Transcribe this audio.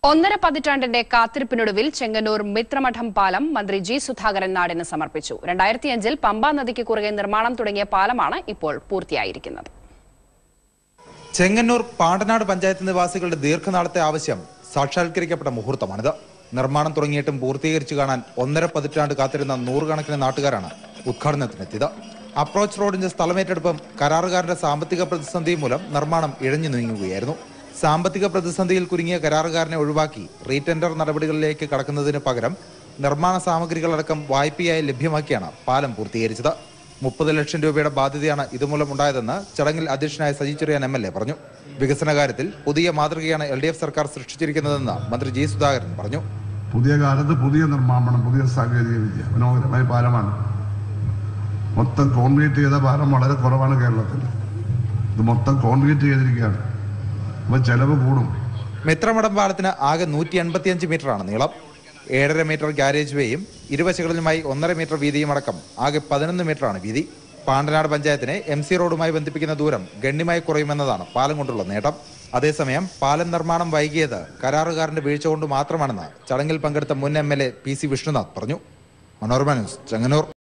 ഒന്നര പതിറ്റാണ്ടിന്റെ കാത്തിരിപ്പിനൊടുവിൽ ചെങ്ങന്നൂർ മിത്രമഠം പാലം മന്ത്രി ജി സുധാകരൻ നാടിന് സമർപ്പിച്ചു രണ്ടായിരത്തിയഞ്ചിൽ പമ്പാ നദിക്ക് കുറുകെ നിർമ്മാണം തുടങ്ങിയ പാലമാണ് ഇപ്പോൾ പൂർത്തിയായിരിക്കുന്നത് ചെങ്ങന്നൂർ പാണ്ടനാട് പഞ്ചായത്ത് നിവാസികളുടെ ദീർഘനാളത്തെ ആവശ്യം സാക്ഷാത്കരിക്കപ്പെട്ട മുഹൂർത്തമാണിത് നിർമ്മാണം തുടങ്ങിയിട്ടും പൂർത്തീകരിച്ചു കാണാൻ ഒന്നര പതിറ്റാണ്ട് കാത്തിരുന്ന നൂറുകണക്കിന് നാട്ടുകാരാണ് ഉദ്ഘാടനത്തിനെത്തിയത് അപ്രോച്ച് റോഡിന്റെ സ്ഥലമേറ്റെടുപ്പും കരാറുകാരന്റെ സാമ്പത്തിക പ്രതിസന്ധിയും മൂലം നിർമ്മാണം ഇഴഞ്ഞു നീങ്ങുകയായിരുന്നു സാമ്പത്തിക പ്രതിസന്ധിയിൽ കുരുങ്ങിയ കരാറുകാരനെ ഒഴിവാക്കി റീടെൻഡർ നടപടികളിലേക്ക് കടക്കുന്നതിന് പകരം നിർമ്മാണ സാമഗ്രികളടക്കം വായ്പയായി ലഭ്യമാക്കിയാണ് പാലം പൂർത്തീകരിച്ചത് മുപ്പത് ലക്ഷം രൂപയുടെ ബാധ്യതയാണ് ഇതുമൂലം ഉണ്ടായതെന്ന് ചടങ്ങിൽ അധ്യക്ഷനായ Saji Cheriyan M L A പറഞ്ഞു വികസന കാര്യത്തിൽ പുതിയ മാതൃകയാണ് എൽ ഡി എഫ് സർക്കാർ സൃഷ്ടിച്ചിരിക്കുന്നതെന്ന് മന്ത്രി ജി സുധാകരൻ പറഞ്ഞു പുതിയ കാലത്ത് പുതിയ നിർമ്മാണം പുതിയ സാങ്കേതിക വിദ്യ മനോഹരമായ പാലമാണ് മൊത്തം കോൺക്രീറ്റ് ചെയ്ത പാലം വളരെ കുറവാണ് കേരളത്തിൽ ഇത് മൊത്തം കോൺക്രീറ്റ് ചെയ്തിരിക്കുകയാണ് അപ്പോൾ ചെലവ് കൂടും മിത്രമടം പാലത്തിന് ആകെ നൂറ്റി എൺപത്തിയഞ്ച് മീറ്ററാണ് നീളം ഏഴര മീറ്റർ ഗാരേജ് വേയും ഇരുവശങ്ങളിലുമായി ഒന്നര മീറ്റർ വീതിയും അടക്കം ആകെ പതിനൊന്ന് മീറ്ററാണ് വീതി പാണ്ടനാട് പഞ്ചായത്തിനെ എം സി റോഡുമായി ബന്ധിപ്പിക്കുന്ന ദൂരം ഗണ്യമായി കുറയുമെന്നതാണ് പാലം കൊണ്ടുള്ള നേട്ടം അതേസമയം പാലം നിർമ്മാണം വൈകിയത് കരാറുകാരന്റെ വീഴ്ച കൊണ്ട് മാത്രമാണെന്ന് ചടങ്ങിൽ പങ്കെടുത്ത മുൻ M L A P C Vishnunath പറഞ്ഞു മനോരമ ന്യൂസ് ചെങ്ങന്നൂർ